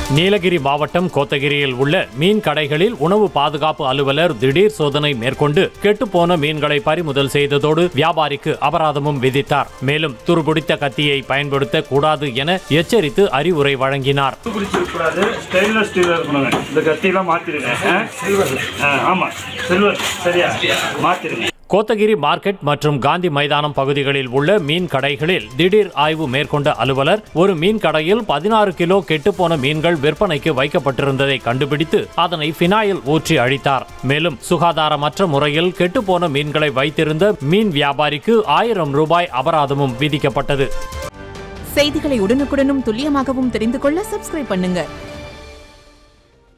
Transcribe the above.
நீலகிரி மாவட்டம் கோத்தகிரியில் உள்ள மீன் கடைகளில் உணவு பாதுகாப்பு அலுவலர் திடீர் சோதனை மேற்கொண்டு கெட்டுப்போன மீன்களை பறிமுதல் செய்ததோடு வியாபாரிக்கு அபராதமும் விதித்தார் மேலும் துருபிடித்த கத்தியை பயன்படுத்த கூடாது என எச்சரித்து அறிவுரை வழங்கினார் பிடிச்சிருக்கூடாது ஸ்டெயின்லெஸ் ஸ்டீல் இருக்கணுங்க இந்த கத்தியெல்லாம் மாற்றிடுங்க சில்வர் ஆமாம் சில்வர் சரியா மாற்றிடுங்க கோத்தகிரி மார்க்கெட் மற்றும் காந்தி மைதானம் பகுதிகளில் உள்ள மீன் கடைகளில் திடீர் ஆய்வு மேற்கொண்ட அலுவலர் ஒரு மீன் கடையில் பதினாறு கிலோ கெட்டுப்போன மீன்கள் விற்பனைக்கு வைக்கப்பட்டிருந்ததை கண்டுபிடித்து அதனை பினாயில் ஊற்றி அழித்தார் மேலும் சுகாதாரமற்ற முறையில் கெட்டுப்போன மீன்களை வைத்திருந்த மீன் வியாபாரிக்கு ஆயிரம் ரூபாய் அபராதமும் விதிக்கப்பட்டது செய்திகளை உடனுக்குடனும் துல்லியமாகவும் தெரிந்து கொள்ள சப்ஸ்கிரைப் பண்ணுங்க